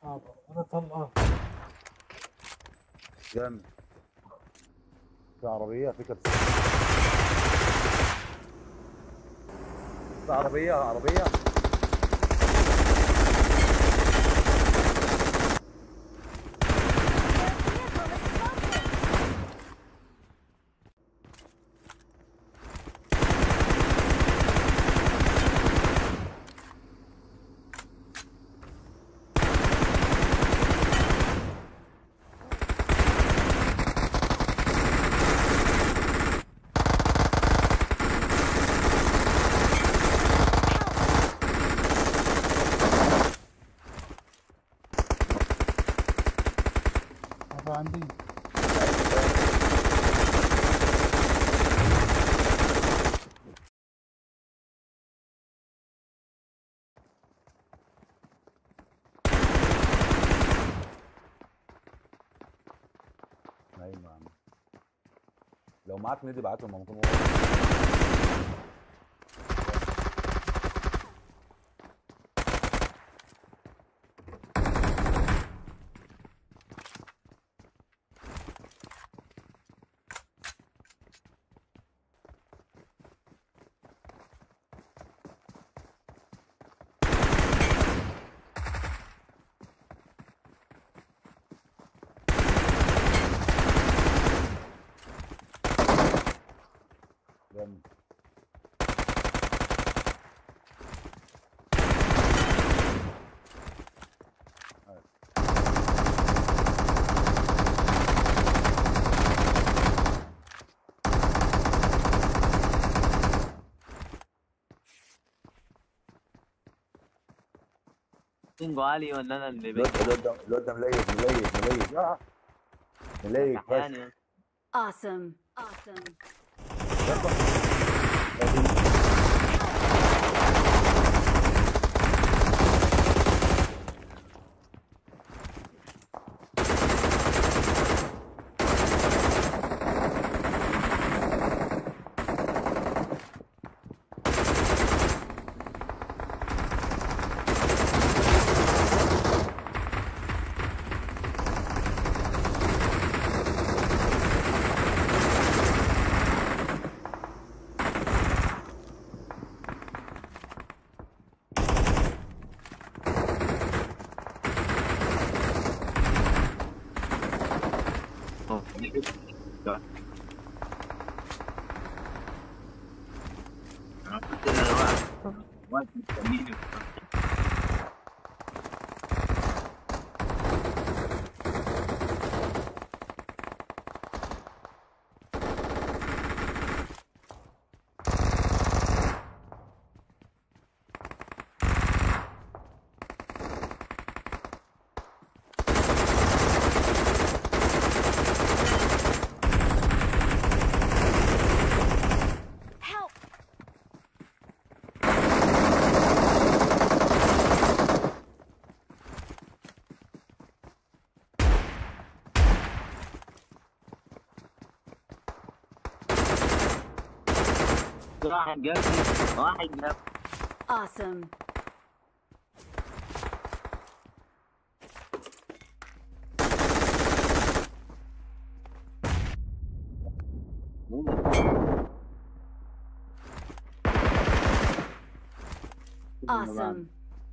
انا طلقه جامد في عربية في كبسة في عربية عربية هذا عندي ايوه يا عم لو معاك ندي ابعت له ممكن جامد سنجو عالي ولا انا اللي الواد بيجي الواد ده الواد ده مليت مليت مليت آه. مليت بس احيانا Awesome. Awesome. واحد مستنيني Help! واحد جاب واحد جاب Awesome. Awesome.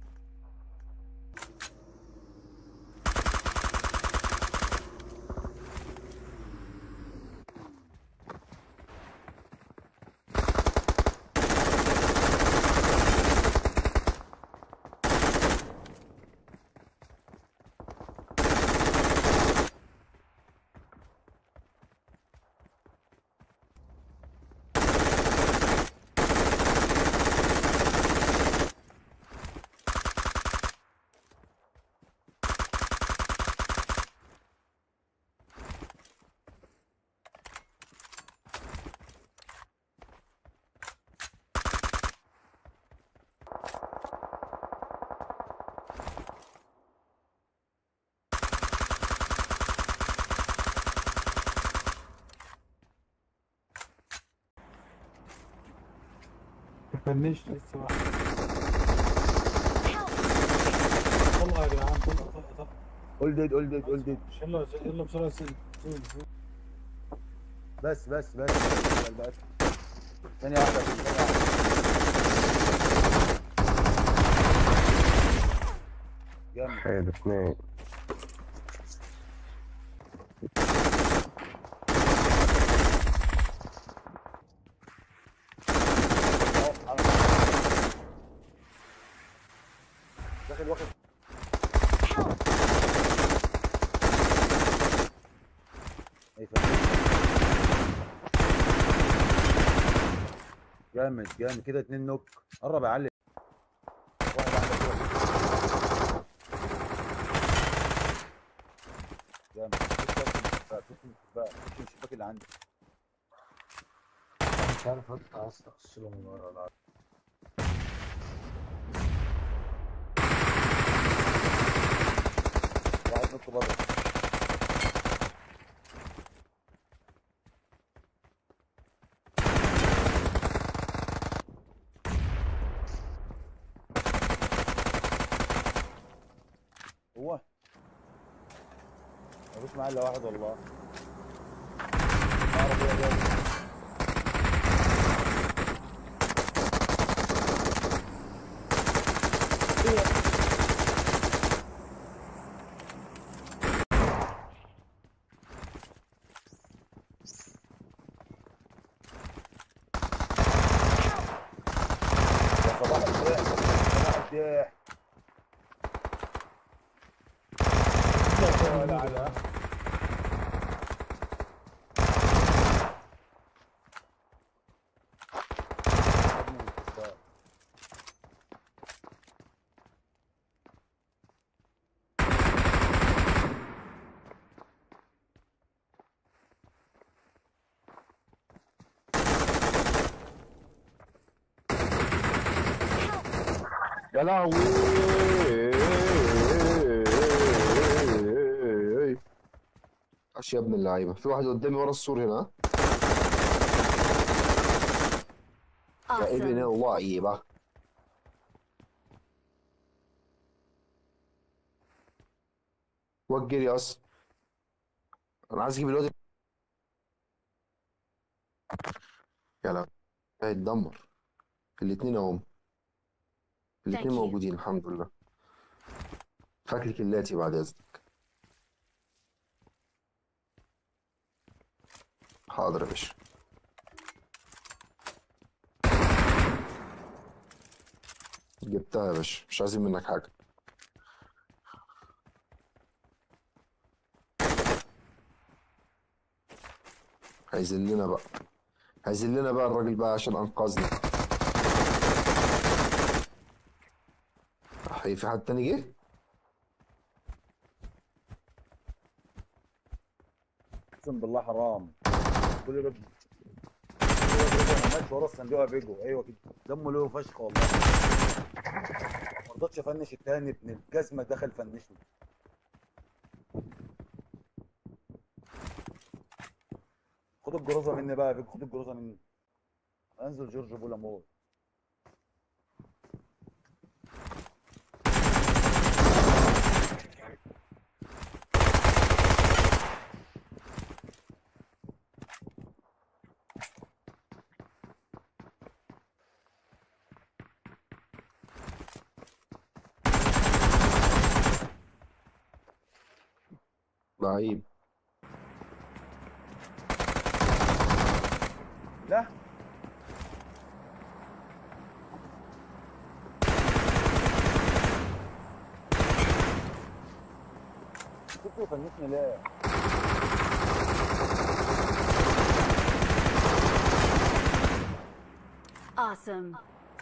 فنشت لسه واحد Help! طلقه يا جدعان طلقه طلقه طلقه اول ديد اول ديد اول ديد يلا يلا بسرعه سل سل- سل. بس بس بس بس بس ثانية واحدة ثانية واحدة جامد حلو اثنين أهو، أهو. داخل واخد أي فنان. جامد جامد كده اتنين نوك قرب يا علي واحد واحدة كده. جامد خش بقى، خش بقى، خش الشباك اللي عندك مش عارف اطلع اصلا اخش له من ورا لا. واحد نط بره هو مفيش معاه الا واحد والله اعرف ايه ده يا صباح الخير صباح الخير ولا على يا لهوي ايش يا ابن اللعيبه في واحد قدامي ورا السور هنا يا ابن Awesome. اللعيبه وجري يا اسطى انا عايز اجيب الواد يا لا هيتدمر الاتنين اهم الاتنين Thank you. موجودين الحمد لله فاكر كلاتي بعد اذنك حاضر يا باشا جبتها يا باشا مش عايزين منك حاجة هيذلنا بقى هيذلنا بقى الراجل بقى عشان أنقذنا هي في حد تاني جه؟ اقسم بالله حرام كل ده كل ده ما ماشي ورا الصندوق يا بيجو ايوه كده دمه له فشخ والله ما رضتش افنش التاني ابن الجزمه دخل فنشني خد الجروزه مني بقى يا بيجو خد الجروزه مني انزل جورج بولامور لعيب لا كنت فنشني ليه Awesome.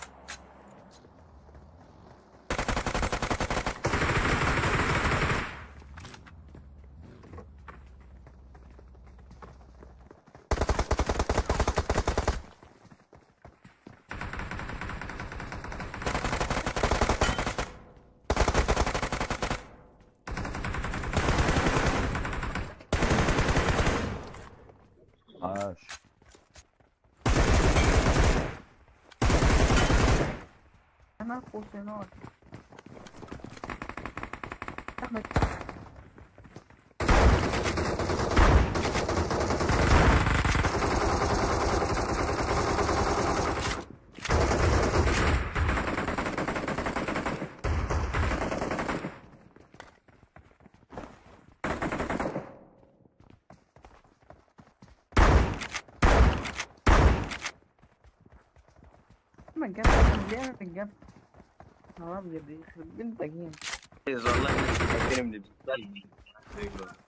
عاش أنا خوشنات أحمد ما جاب ليه ما جاب حرام بجد يخرب بنتك يعني والله الناس بتكلمني بتسألني